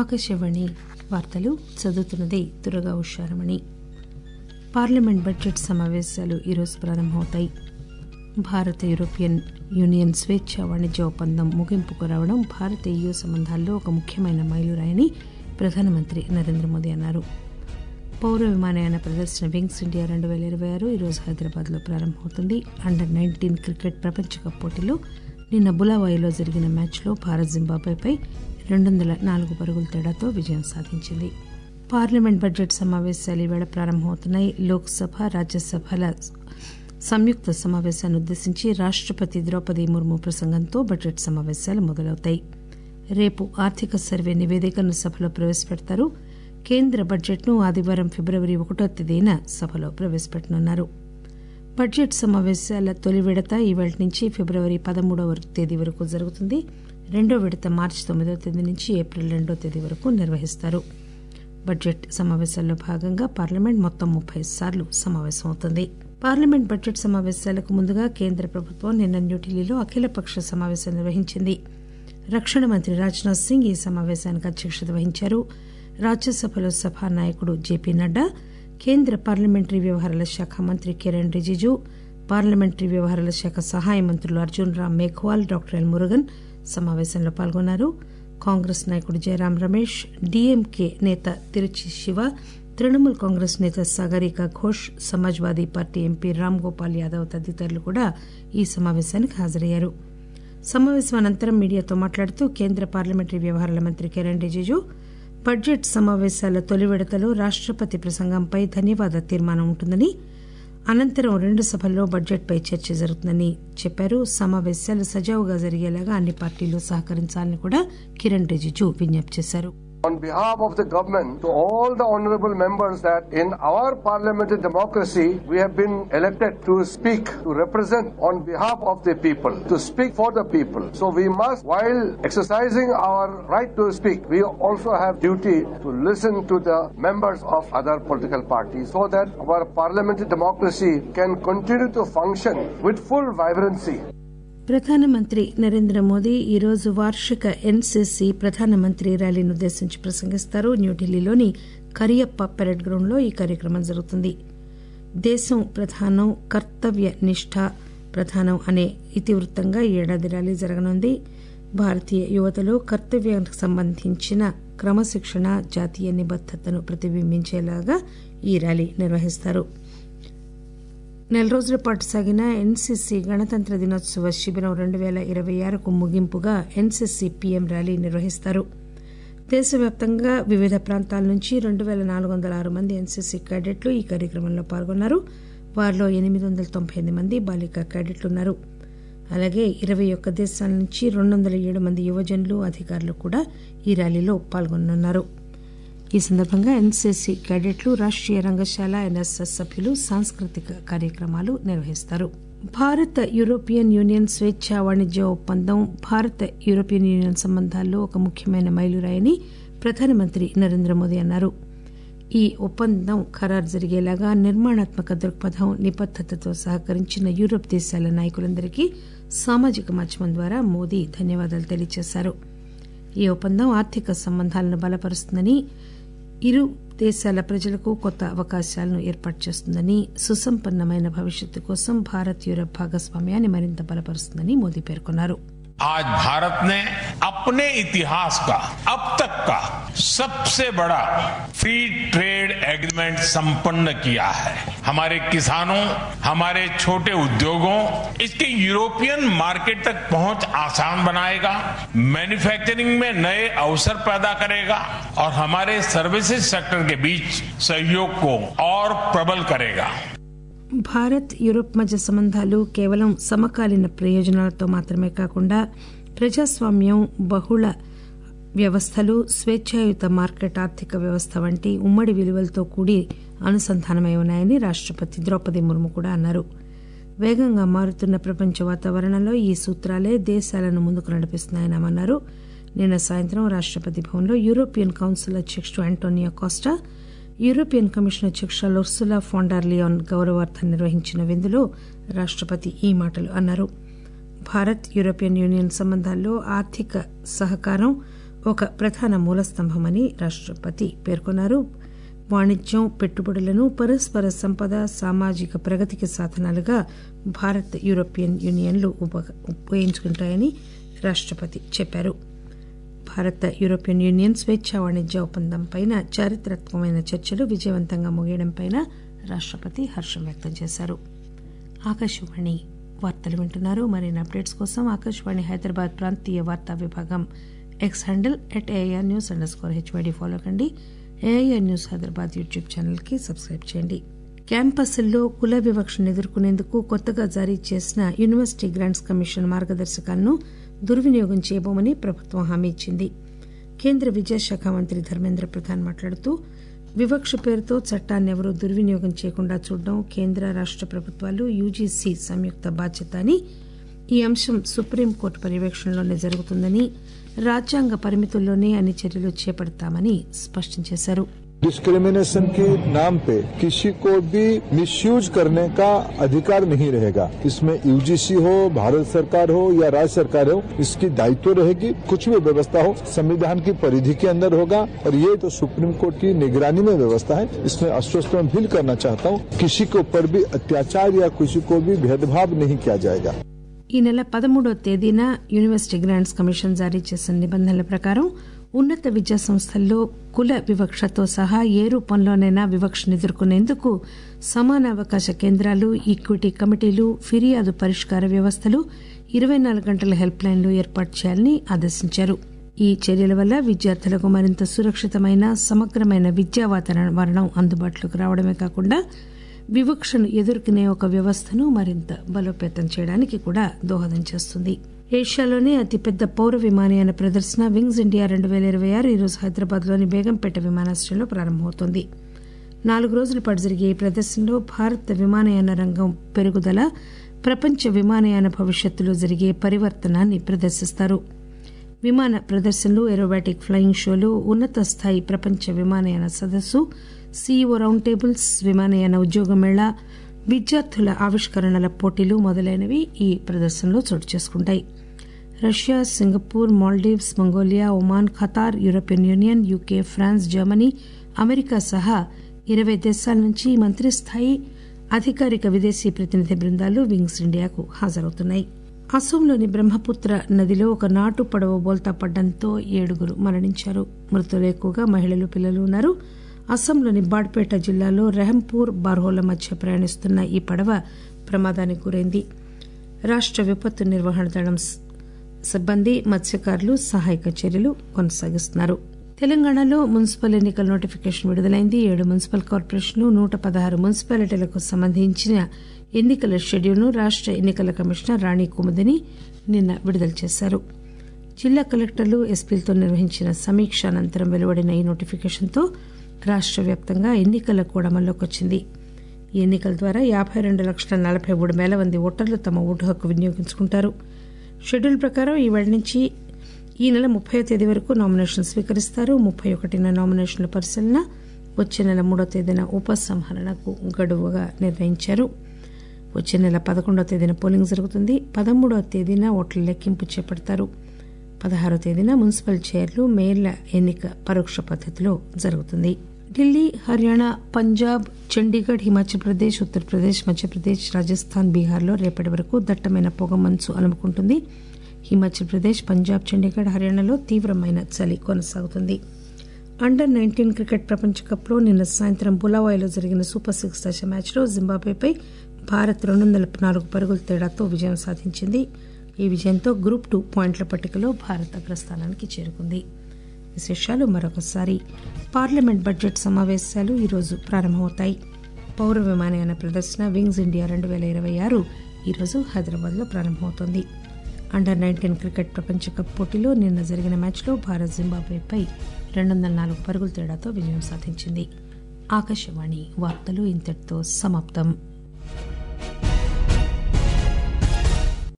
ఆకాశవాణి వార్తలు చదువుతున్నది Durga Usharamani parliament budget సమావేశాలు ఈరోజు ప్రారంభమవుతాయి భారత యూరోపియన్ యూనియన్ స్వేచ్ఛ వాణిజ్య ఒప్పందం ముగింపుకు రావడం భారత ఈయూ సంబంధాల్లో ఒక ముఖ్యమైన మైలురాయని ప్రధానమంత్రి నరేంద్ర మోదీ అన్నారు పౌర విమానయాన ప్రదర్శన వింగ్స్ ఇండియా రెండు పేల ఇరవై ఆరు ఈరోజు హైదరాబాద్లో ప్రారంభమవుతుంది అండర్ నైన్టీన్ క్రికెట్ ప్రపంచ కప్ పోటీలో నిన్న బులావాయిలో జరిగిన మ్యాచ్లో భారత్ జింబాబ్వేపై రెండు వందల నాలుగు పరుగుల తేడాతో విజయం సాధించింది పార్లమెంట్ బడ్జెట్ సమావేశాలు ఈవేళ ప్రారంభమవుతున్నాయి లోక్సభ రాజ్యసభల సంయుక్త సమావేశాన్ని ఉద్దేశించి రాష్టపతి ద్రౌపది ముర్ము ప్రసంగంతో బడ్జెట్ సమావేశాలు మొదలవుతాయి రేపు ఆర్థిక సర్వే నివేదికను సభలో ప్రవేశపెడతారు కేంద్ర బడ్జెట్ను ఆదివారం ఫిబ్రవరి ఒకటో తేదీన సభలో ప్రవేశపెట్టనున్నారు బడ్జెట్ సమావేశాల తొలి విడత ఈవేళ నుంచి ఫిబ్రవరి పదమూడవ తేదీ వరకు జరుగుతుంది రెండో విడత మార్చి తొమ్మిదవ తేదీ నుంచి ఏప్రిల్ రెండో తేదీ వరకు నిర్వహిస్తారు బడ్జెట్ సమావేశాల్లో భాగంగా పార్లమెంట్ మొత్తం ముప్పై సార్లు సమావేశమవుతుంది పార్లమెంట్ బడ్జెట్ సమావేశాలకు ముందుగా కేంద్ర ప్రభుత్వం నిన్న న్యూఢిల్లీలో అఖిలపక్ష సమావేశం నిర్వహించింది రక్షణ మంత్రి రాజ్నాథ్ సింగ్ ఈ సమావేశానికి అధ్యక్షత వహించారు రాజ్యసభలో సభానాయకుడు జేపీ నడ్డా కేంద్ర పార్లమెంటరీ వ్యవహారాల శాఖ మంత్రి కిరణ్ రిజిజు పార్లమెంటరీ వ్యవహారాల శాఖ సహాయ మంత్రులు అర్జున్ రామ్ మేఘ్వాల్ డాక్టర్ ఎల్ మురుగన్ సమావేశంలో పాల్గొన్నారు కాంగ్రెస్ నాయకుడు జయరాం రమేష్ డీఎంకే నేత తిరుచి శివ తృణమూల్ కాంగ్రెస్ నేత సాగరిక ఘోష్ సమాజ్వాదీ పార్టీ ఎంపీ రామ్ గోపాల్ యాదవ్ తదితరులు కూడా ఈ సమావేశానికి హాజరయ్యారు సమావేశం అనంతరం మీడియాతో మాట్లాడుతూ కేంద్ర పార్లమెంటరీ వ్యవహారాల మంత్రి కిరణ్ రిజిజు బడ్జెట్ సమావేశాల తొలి విడతలో రాష్టపతి ప్రసంగంపై ధన్యవాద తీర్మానం ఉంటుందని అనంతరం రెండు సభల్లో బడ్జెట్పై చర్చ జరుగుతుందని చెప్పారు సమావేశాలు సజావుగా జరిగేలాగా అన్ని పార్టీలు సహకరించాలని కూడా కిరణ్ రిజిజు విజ్ఞప్తి చేశారు On behalf of the government, to all the honorable members that in our parliamentary democracy, we have been elected to speak, to represent on behalf of the people, to speak for the people. So we must, while exercising our right to speak, we also have duty to listen to the members of other political parties so that our parliamentary democracy can continue to function with full vibrancy. ప్రధానమంత్రి నరేంద్ర మోదీ ఈరోజు వార్షిక NCC ప్రధానమంత్రి ర్యాలీని ఉద్దేశించి ప్రసంగిస్తారు న్యూఢిల్లీలోని Cariappa parade గ్రౌండ్లో ఈ కార్యక్రమం జరుగుతుంది దేశం ప్రధానం కర్తవ్య నిష్ఠ ప్రధానం అనే ఇతివృత్తంగా ఈ ఏడాది ర్యాలీ జరగనుంది భారతీయ యువతలో కర్తవ్యానికి సంబంధించిన క్రమశిక్షణ జాతీయ నిబద్దతను ప్రతిబింబించేలాగా ఈ ర్యాలీ నిర్వహిస్తారు నెల రోజుల పాటు సాగిన ఎన్సీసీ గణతంత్ర దినోత్సవ శిబిరం రెండు పేల ఇరవై ఆరుకు ముగింపుగా ఎన్సీసీ పీఎం ర్యాలీ నిర్వహిస్తారు దేశవ్యాప్తంగా వివిధ ప్రాంతాల నుంచి రెండు పేల నాలుగు వందల ఆరు మంది ఎన్సీసీ క్యాడెట్లు ఈ కార్యక్రమంలో పాల్గొన్నారు వారిలో ఎనిమిది వందల తొంభై ఎనిమిది మంది బాలికా క్యాడెట్లున్నారు అలాగే ఇరవై ఒక్క దేశాల నుంచి రెండు వందల ఏడు మంది యువజనులు అధికారులు కూడా ఈ ర్యాలీలో పాల్గొనున్నారు ఈ సందర్భంగా ఎన్సీసీ క్యాడెట్లు రాష్టీయ రంగశాల ఎన్ఎస్ఎస్ సభ్యులు సాంస్కృతిక కార్యక్రమాలు నిర్వహిస్తారు భారత యూరోపియన్ యూనియన్ స్వేచ్ఛ వాణిజ్య ఒప్పందం భారత యూరోపియన్ యూనియన్ సంబంధాల్లో ఒక ముఖ్యమైన మైలురాయని ప్రధానమంత్రి నరేంద్ర మోదీ అన్నారు ఈ ఒప్పందం ఖరారు జరిగేలాగా నిర్మాణాత్మక దృక్పథం నిబద్దతతో సహకరించిన యూరోప్ దేశాల నాయకులందరికీ సామాజిక మాధ్యమం ద్వారా మోదీ ధన్యవాదాలు తెలియజేశారు ఈ ఒప్పందం ఆర్థిక సంబంధాలను బలపరుస్తుందని ఇరు దేశాల ప్రజలకు కొత్త అవకాశాలను ఏర్పాటు చేస్తుందని సుసంపన్నమైన భవిష్యత్తు కోసం భారత్ యూరప్ భాగస్వామ్యాన్ని మరింత బలపరుస్తుందని మోదీ పేర్కొన్నారు आज भारत ने अपने इतिहास का अब तक का सबसे बड़ा फ्री ट्रेड एग्रीमेंट संपन्न किया है हमारे किसानों हमारे छोटे उद्योगों इसके यूरोपियन मार्केट तक पहुंच आसान बनाएगा मैन्युफैक्चरिंग में नए अवसर पैदा करेगा और हमारे सर्विसेज सेक्टर के बीच सहयोग को और प्रबल करेगा భారత్ యూరోప్ మధ్య సంబంధాలు కేవలం సమకాలీన ప్రయోజనాలతో మాత్రమే కాకుండా ప్రజాస్వామ్యం బహుళ వ్యవస్థలు స్వేచ్ఛాయుత మార్కెట్ ఆర్థిక వ్యవస్థ వంటి ఉమ్మడి విలువలతో కూడి అనుసంధానమై ఉన్నాయని రాష్టపతి ద్రౌపది ముర్ము కూడా అన్నారు వేగంగా మారుతున్న ప్రపంచ వాతావరణంలో ఈ సూత్రాలే దేశాలను ముందుకు నడిపిస్తున్నాయని ఆమె అన్నారు నిన్న సాయంత్రం రాష్టపతి భవన్లో యూరోపియన్ కౌన్సిల్ అధ్యకుడు ఆంటోనియో కోస్టా యూరోపియన్ కమిషన్ అధ్యకురాలు ఉర్సులా ఫాండార్ లియోన్ గౌరవార్థం నిర్వహించిన విందులో రాష్టపతి ఈ మాటలు అన్నారు భారత్ యూరోపియన్ యూనియన్ సంబంధాల్లో ఆర్థిక సహకారం ఒక ప్రధాన మూలస్తంభమని రాష్టపతి పేర్కొన్నారు వాణిజ్యం పెట్టుబడులను పరస్పర సంపద సామాజిక ప్రగతికి సాధనాలుగా భారత్ యూరోపియన్ యూనియన్లు ఉపయోగించుకుంటాయని రాష్టపతి చెప్పారు భారత యూరోపియన్ యూనియన్ స్వేచ్ఛా వాణిజ్య ఒప్పందంపై చారిత్రాత్మకమైన చర్చలు విజయవంతంగా ముగియడంపై రాష్టపతి హర్షం వ్యక్తం చేశారు ఆకాశవాణి వార్తలు వింటున్నారు మరిన్ని అప్డేట్స్ కోసం ఆకాశవాణి హైదరాబాద్ ప్రాంతీయ వార్తా విభాగం X handle at AIR news under score HYD follow కండి AIR news Hyderabad YouTube channel కి సబ్స్క్రైబ్ చేయండి క్యాంపస్ల్లో కుల వివక్షను ఎదుర్కొనేందుకు కొత్తగా జారీ చేసిన యూనివర్సిటీ గ్రాంట్స్ కమిషన్ మార్గదర్శకాలను దుర్వినియోగం చేయబోమని ప్రభుత్వం హామీ ఇచ్చింది కేంద్ర విద్యాశాఖ మంత్రి ధర్మేంద్ర ప్రధాన్ మాట్లాడుతూ వివక్ష పేరుతో చట్టాన్ని ఎవరూ దుర్వినియోగం చేయకుండా చూడడం కేంద్ర రాష్ట ప్రభుత్వాలు యూజీసీ సంయుక్త బాధ్యత అని ఈ అంశం సుప్రీంకోర్టు పర్యవేక్షణలోనే జరుగుతుందని రాజ్యాంగ పరిమితుల్లోనే అన్ని చర్యలు చేపడతామని స్పష్టం చేశారు डिस्क्रिमिनेशन के नाम पे किसी को भी मिसयूज करने का अधिकार नहीं रहेगा इसमें यूजीसी हो भारत सरकार हो या राज्य सरकार हो इसकी दायित्व रहेगी कुछ भी व्यवस्था हो संविधान की परिधि के अंदर होगा और ये तो सुप्रीम कोर्ट की निगरानी में व्यवस्था है इसमें अस्वस्थ में फील करना चाहता हूँ किसी के ऊपर भी अत्याचार या किसी को भी भेदभाव नहीं किया जाएगा ఈ నెల పదమూడవ తేదీన యూనివర్సిటీ గ్రాంట్స్ కమిషన్ జారీ చేసిన నిబంధనల ప్రకారం ఉన్నత విద్యా సంస్థల్లో కుల వివక్షతో సహా ఏ రూపంలోనైనా వివక్షను ఎదుర్కొనేందుకు సమాన అవకాశ కేంద్రాలు ఈక్విటీ కమిటీలు ఫిర్యాదు పరిష్కార వ్యవస్థలు ఇరవై నాలుగు గంటల హెల్ప్ లైన్లు ఏర్పాటు చేయాలని ఆదేశించారు ఈ చర్యల వల్ల విద్యార్థులకు మరింత సురక్షితమైన సమగ్రమైన విద్యా వాతావరణం అందుబాటులోకి రావడమే కాకుండా వివక్షను ఎదుర్కొనే ఒక వ్యవస్థను మరింత బలోపేతం చేయడానికి కూడా దోహదం చేస్తుంది ఏషియాలోనే అతిపెద్ద పౌర విమానయాన ప్రదర్శన వింగ్స్ ఇండియా రెండు పేల ఇరవై ఆరు ఈరోజు హైదరాబాద్లోని బేగంపేట విమానాశ్రయంలో ప్రారంభమవుతోంది నాలుగు రోజుల పాటు జరిగే ఈ ప్రదర్శనలో భారత విమానయాన రంగం పెరుగుదల ప్రపంచ విమానయాన భవిష్యత్తులో జరిగే పరివర్తనాన్ని ప్రదర్శిస్తారు విమాన ప్రదర్శనలు ఏరోబాటిక్ ఫ్లయింగ్ షోలు ఉన్నత స్థాయి ప్రపంచ విమానయాన సదస్సు సీఈఓ రౌండ్ టేబుల్స్ విమానయాన ఉద్యోగ మేళా విద్యార్థుల ఆవిష్కరణల పోటీలు మొదలైనవి ఈ ప్రదర్శనలో చోటు చేసుకుంటాయి Russia Singapore Maldives Mongolia Oman Qatar European Union UK France Germany America సహా ఇరవై దేశాల నుంచి మంత్రి స్థాయి అధికారిక విదేశీ ప్రతినిధి బృందాలు వింగ్స్ ఇండియాకు హాజరవుతున్నాయి అసోంలోని బ్రహ్మపుత్ర నదిలో ఒక నాటు పడవ బోల్తా పడ్డంతో ఏడుగురు మరణించారు మృతులు ఎక్కువగా మహిళలు పిల్లలు ఉన్నారు అస్సాంలోని బాడ్పేట జిల్లాలో రెహంపూర్ బార్హోల మధ్య ప్రయాణిస్తున్న ఈ పడవ ప్రమాదానికి గురైంది రాష్ట విపత్తు నిర్వహణ దళం సిబ్బంది మత్స్యకారులు సహాయక చర్యలు కొనసాగిస్తున్నారు తెలంగాణలో మున్సిపల్ ఎన్నికల నోటిఫికేషన్ విడుదలైంది ఏడు మున్సిపల్ కార్పొరేషన్లు నూట పదహారు మున్సిపాలిటీలకు సంబంధించిన ఎన్నికల షెడ్యూల్ను రాష్ట ఎన్నికల కమిషనర్ రాణి కుముదిని నిన్న విడుదల చేశారు జిల్లా కలెక్టర్లు ఎస్పీలతో నిర్వహించిన సమీక్ష అనంతరం వెలువడిన ఈ నోటిఫికేషన్తో రాష్ట వ్యాప్తంగా ఎన్నికల కూడా అమల్లోకి వచ్చింది ఈ ఎన్నికల ద్వారా యాబై రెండు లక్షల నలబై మూడు వేల మంది ఓటర్లు తమ ఓటు హక్కు వినియోగించుకుంటారు షెడ్యూల్ ప్రకారం ఈ వేళ నుంచి ఈ నెల ముప్పై తేదీ వరకు నామినేషన్ స్వీకరిస్తారు ముప్పై ఒకటిన నామినేషన్ల పరిశీలన వచ్చే నెల మూడో తేదీన ఉపసంహరణకు గడువుగా నిర్ణయించారు వచ్చే నెల పదకొండవ తేదీన పోలింగ్ జరుగుతుంది పదమూడవ తేదీన ఓట్ల లెక్కింపు చేపడతారు పదహారో తేదీన మున్సిపల్ చైర్లు మేయర్ల ఎన్నిక పరోక్ష పద్దతిలో జరుగుతుంది ఢిల్లీ హర్యానా పంజాబ్ చండీగఢ్ హిమాచల్ ప్రదేశ్ ఉత్తరప్రదేశ్ మధ్యప్రదేశ్ రాజస్థాన్ బీహార్లో రేపటి వరకు దట్టమైన పొగ మంచు అలుముకుంటుంది హిమాచల్ ప్రదేశ్ పంజాబ్ చండీగఢ్ హర్యానాలో తీవ్రమైన చలి కొనసాగుతుంది అండర్ నైన్టీన్ క్రికెట్ ప్రపంచ కప్లో నిన్న సాయంత్రం బులావాయిలో జరిగిన సూపర్ సిక్స్ దశ మ్యాచ్లో జింబాబ్వేపై భారత్ రెండు వందల నాలుగు పరుగుల తేడాతో విజయం సాధించింది ఈ విజయంతో గ్రూప్ టూ పాయింట్ల పట్టికలో భారత్ అగ్రస్థానానికి చేరుకుంది విశేషాలు మరొకసారి పార్లమెంట్ బడ్జెట్ సమావేశాలు ఈరోజు ప్రారంభమవుతాయి పౌర విమానయాన ప్రదర్శన వింగ్స్ ఇండియా రెండు వేల ఇరవై ఆరు ఈరోజు హైదరాబాద్లో ప్రారంభమవుతోంది అండర్ నైన్టీన్ క్రికెట్ ప్రపంచ కప్ పోటీలో నిన్న జరిగిన మ్యాచ్లో భారత్ జింబాబ్వేపై రెండు వందల నాలుగు పరుగుల తేడాతో విజయం సాధించింది ఆకాశవాణి వార్తలు ఇంతటితో సమాప్తం